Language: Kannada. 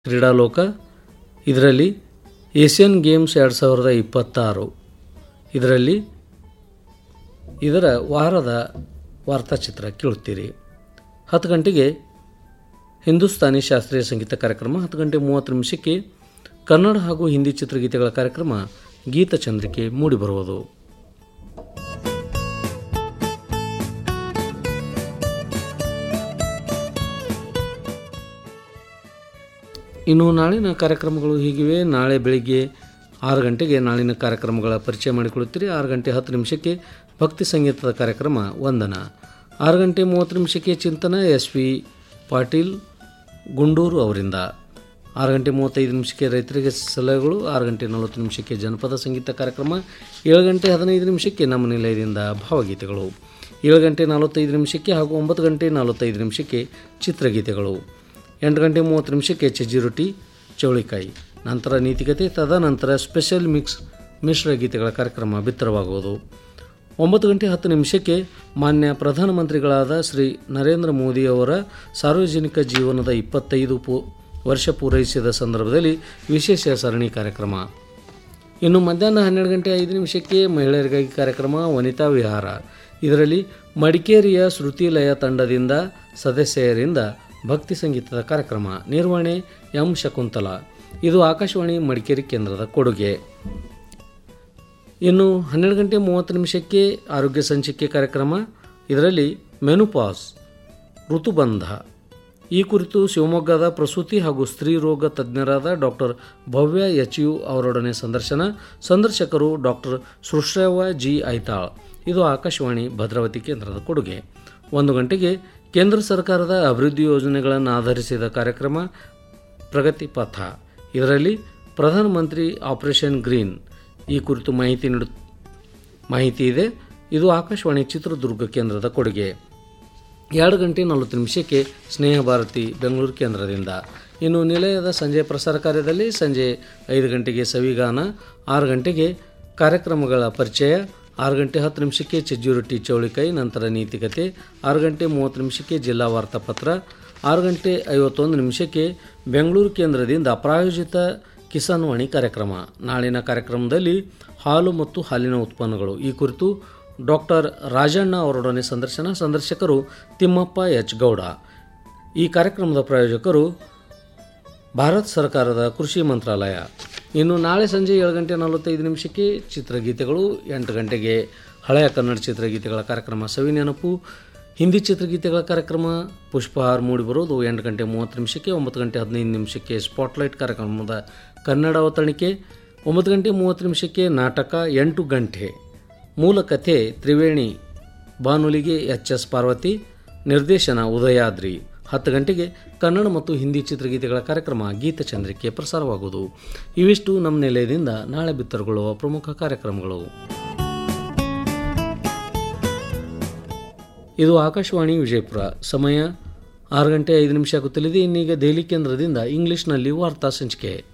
ಕ್ರೀಡಾಲೋಕ ಇದರಲ್ಲಿ ಏಷ್ಯನ್ ಗೇಮ್ಸ್ ಎರಡು ಸಾವಿರದ ಇಪ್ಪತ್ತಾರು ಇದರಲ್ಲಿ ಇದರ ವಾರದ ವಾರ್ತಾಚಿತ್ರ ಕೇಳುತ್ತೀರಿ ಹತ್ತು ಗಂಟೆಗೆ ಹಿಂದೂಸ್ತಾನಿ ಶಾಸ್ತ್ರೀಯ ಸಂಗೀತ ಕಾರ್ಯಕ್ರಮ ಹತ್ತು ಗಂಟೆ ಮೂವತ್ತು ನಿಮಿಷಕ್ಕೆ ಕನ್ನಡ ಹಾಗೂ ಹಿಂದಿ ಚಿತ್ರಗೀತೆಗಳ ಕಾರ್ಯಕ್ರಮ ಗೀತಚಂದ್ರಿಕೆ ಮೂಡಿಬರುವುದು ಇನ್ನು ನಾಳಿನ ಕಾರ್ಯಕ್ರಮಗಳು ಹೀಗಿವೆ ನಾಳೆ ಬೆಳಿಗ್ಗೆ ಆರು ಗಂಟೆಗೆ ನಾಳಿನ ಕಾರ್ಯಕ್ರಮಗಳ ಪರಿಚಯ ಮಾಡಿಕೊಳ್ಳುತ್ತೀರಿ ಆರು ಗಂಟೆ ಹತ್ತು ನಿಮಿಷಕ್ಕೆ ಭಕ್ತಿ ಸಂಗೀತದ ಕಾರ್ಯಕ್ರಮ ವಂದನ ಆರು ಗಂಟೆ ಮೂವತ್ತು ನಿಮಿಷಕ್ಕೆ ಚಿಂತನ ಎಸ್ ವಿ ಪಾಟೀಲ್ ಗುಂಡೂರು ಅವರಿಂದ ಆರು ಗಂಟೆ ಮೂವತ್ತೈದು ನಿಮಿಷಕ್ಕೆ ರೈತರಿಗೆ ಸಲಹೆಗಳು ಆರು ಗಂಟೆ ನಲವತ್ತು ನಿಮಿಷಕ್ಕೆ ಜನಪದ ಸಂಗೀತ ಕಾರ್ಯಕ್ರಮ ಏಳು ಗಂಟೆ ಹದಿನೈದು ನಿಮಿಷಕ್ಕೆ ನಮ್ಮ ನಿಲಯದಿಂದ ಭಾವಗೀತೆಗಳು ಏಳು ಗಂಟೆ ನಲವತ್ತೈದು ನಿಮಿಷಕ್ಕೆ ಹಾಗೂ ಒಂಬತ್ತು ಗಂಟೆ ನಲವತ್ತೈದು ನಿಮಿಷಕ್ಕೆ ಚಿತ್ರಗೀತೆಗಳು ಎಂಟು ಗಂಟೆ ಮೂವತ್ತು ನಿಮಿಷಕ್ಕೆ ಚಜ್ಜಿ ರೊಟ್ಟಿ ಚೌಳಿಕಾಯಿ ನಂತರ ನೀತಿಕತೆ ತದನಂತರ ಸ್ಪೆಷಲ್ ಮಿಕ್ಸ್ ಮಿಶ್ರ ಗೀತೆಗಳ ಕಾರ್ಯಕ್ರಮ ಬಿತ್ತರವಾಗುವುದು ಒಂಬತ್ತು ಗಂಟೆ ಹತ್ತು ನಿಮಿಷಕ್ಕೆ ಮಾನ್ಯ ಪ್ರಧಾನಮಂತ್ರಿಗಳಾದ ಶ್ರೀ ನರೇಂದ್ರ ಮೋದಿಯವರ ಸಾರ್ವಜನಿಕ ಜೀವನದ ಇಪ್ಪತ್ತೈದು ಪೂ ವರ್ಷ ಪೂರೈಸಿದ ಸಂದರ್ಭದಲ್ಲಿ ವಿಶೇಷ ಸರಣಿ ಕಾರ್ಯಕ್ರಮ ಇನ್ನು ಮಧ್ಯಾಹ್ನ ಹನ್ನೆರಡು ಗಂಟೆ ಐದು ನಿಮಿಷಕ್ಕೆ ಮಹಿಳೆಯರಿಗಾಗಿ ಕಾರ್ಯಕ್ರಮ ವನಿತಾ ವಿಹಾರ ಇದರಲ್ಲಿ ಮಡಿಕೇರಿಯ ಶ್ರುತಿಲಯ ತಂಡದಿಂದ ಸದಸ್ಯರಿಂದ ಭಕ್ತಿ ಸಂಗೀತದ ಕಾರ್ಯಕ್ರಮ ನಿರ್ವಹಣೆ ಎಂ ಶಕುಂತಲಾ ಇದು ಆಕಾಶವಾಣಿ ಮಡಿಕೇರಿ ಕೇಂದ್ರದ ಕೊಡುಗೆ ಇನ್ನು ಹನ್ನೆರಡು ಗಂಟೆ ಮೂವತ್ತು ನಿಮಿಷಕ್ಕೆ ಆರೋಗ್ಯ ಸಂಚಿಕೆ ಕಾರ್ಯಕ್ರಮ ಇದರಲ್ಲಿ ಮೆನುಪಾಸ್ ಋತುಬಂಧ ಈ ಕುರಿತು ಶಿವಮೊಗ್ಗದ ಪ್ರಸೂತಿ ಹಾಗೂ ಸ್ತ್ರೀ ರೋಗ ತಜ್ಞರಾದ ಡಾಕ್ಟರ್ ಭವ್ಯ ಎಚ್ ಯು ಅವರೊಡನೆ ಸಂದರ್ಶನ ಸಂದರ್ಶಕರು ಡಾಕ್ಟರ್ ಸೃಶ್ರವ ಜಿ ಐತಾಳ್ ಇದು ಆಕಾಶವಾಣಿ ಭದ್ರಾವತಿ ಕೇಂದ್ರದ ಕೊಡುಗೆ ಒಂದು ಗಂಟೆಗೆ ಕೇಂದ್ರ ಸರ್ಕಾರದ ಅಭಿವೃದ್ಧಿ ಯೋಜನೆಗಳನ್ನು ಆಧರಿಸಿದ ಕಾರ್ಯಕ್ರಮ ಪ್ರಗತಿ ಪಥ ಇದರಲ್ಲಿ ಪ್ರಧಾನಮಂತ್ರಿ ಆಪರೇಷನ್ ಗ್ರೀನ್ ಈ ಕುರಿತು ಮಾಹಿತಿ ನೀಡು ಮಾಹಿತಿ ಇದೆ ಇದು ಆಕಾಶವಾಣಿ ಚಿತ್ರದುರ್ಗ ಕೇಂದ್ರದ ಕೊಡುಗೆ ಎರಡು ಗಂಟೆ ನಲವತ್ತು ನಿಮಿಷಕ್ಕೆ ಸ್ನೇಹ ಭಾರತಿ ಬೆಂಗಳೂರು ಕೇಂದ್ರದಿಂದ ಇನ್ನು ನಿಲಯದ ಸಂಜೆ ಪ್ರಸಾರ ಕಾರ್ಯದಲ್ಲಿ ಸಂಜೆ ಐದು ಗಂಟೆಗೆ ಸವಿಗಾನ ಆರು ಗಂಟೆಗೆ ಕಾರ್ಯಕ್ರಮಗಳ ಪರಿಚಯ ಆರು ಗಂಟೆ ಹತ್ತು ನಿಮಿಷಕ್ಕೆ ಚಜ್ಜಿ ರೊಟ್ಟಿ ಚೌಳಿಕಾಯಿ ನಂತರ ನೀತಿಕತೆ ಆರು ಗಂಟೆ ಮೂವತ್ತು ನಿಮಿಷಕ್ಕೆ ಜಿಲ್ಲಾ ವಾರ್ತಾಪತ್ರ ಆರು ಗಂಟೆ ಐವತ್ತೊಂದು ನಿಮಿಷಕ್ಕೆ ಬೆಂಗಳೂರು ಕೇಂದ್ರದಿಂದ ಪ್ರಾಯೋಜಿತ ಕಿಸಾನ್ ವಾಣಿ ಕಾರ್ಯಕ್ರಮ ನಾಳಿನ ಕಾರ್ಯಕ್ರಮದಲ್ಲಿ ಹಾಲು ಮತ್ತು ಹಾಲಿನ ಉತ್ಪನ್ನಗಳು ಈ ಕುರಿತು ಡಾಕ್ಟರ್ ರಾಜಣ್ಣ ಅವರೊಡನೆ ಸಂದರ್ಶನ ಸಂದರ್ಶಕರು ತಿಮ್ಮಪ್ಪ ಎಚ್ ಗೌಡ ಈ ಕಾರ್ಯಕ್ರಮದ ಪ್ರಾಯೋಜಕರು ಭಾರತ ಸರ್ಕಾರದ ಕೃಷಿ ಮಂತ್ರಾಲಯ ಇನ್ನು ನಾಳೆ ಸಂಜೆ ಏಳು ಗಂಟೆ ನಲವತ್ತೈದು ನಿಮಿಷಕ್ಕೆ ಚಿತ್ರಗೀತೆಗಳು ಎಂಟು ಗಂಟೆಗೆ ಹಳೆಯ ಕನ್ನಡ ಚಿತ್ರಗೀತೆಗಳ ಕಾರ್ಯಕ್ರಮ ಸವಿ ನೆನಪು ಹಿಂದಿ ಚಿತ್ರಗೀತೆಗಳ ಕಾರ್ಯಕ್ರಮ ಪುಷ್ಪಹಾರ್ ಮೂಡಿಬರೋದು ಎಂಟು ಗಂಟೆ ಮೂವತ್ತು ನಿಮಿಷಕ್ಕೆ ಒಂಬತ್ತು ಗಂಟೆ ಹದಿನೈದು ನಿಮಿಷಕ್ಕೆ ಸ್ಪಾಟ್ಲೈಟ್ ಕಾರ್ಯಕ್ರಮದ ಕನ್ನಡ ಅವತರಣಿಕೆ ಒಂಬತ್ತು ಗಂಟೆ ಮೂವತ್ತು ನಿಮಿಷಕ್ಕೆ ನಾಟಕ ಎಂಟು ಗಂಟೆ ಮೂಲ ಕಥೆ ತ್ರಿವೇಣಿ ಬಾನುಲಿಗೆ ಎಚ್ ಎಸ್ ಪಾರ್ವತಿ ನಿರ್ದೇಶನ ಉದಯಾದ್ರಿ ಹತ್ತು ಗಂಟೆಗೆ ಕನ್ನಡ ಮತ್ತು ಹಿಂದಿ ಚಿತ್ರಗೀತೆಗಳ ಕಾರ್ಯಕ್ರಮ ಗೀತಚಂದ್ರಿಕೆ ಪ್ರಸಾರವಾಗುವುದು ಇವಿಷ್ಟು ನಮ್ಮ ನಿಲಯದಿಂದ ನಾಳೆ ಬಿತ್ತರಗೊಳ್ಳುವ ಪ್ರಮುಖ ಕಾರ್ಯಕ್ರಮಗಳು ಇದು ಆಕಾಶವಾಣಿ ವಿಜಯಪುರ ಸಮಯ ಆರು ಗಂಟೆ ಐದು ನಿಮಿಷ ಆಗುತ್ತಲಿದೆ ಇನ್ನೀಗ ದೆಹಲಿ ಕೇಂದ್ರದಿಂದ ಇಂಗ್ಲಿಷ್ನಲ್ಲಿ ವಾರ್ತಾ ಸಂಚಿಕೆ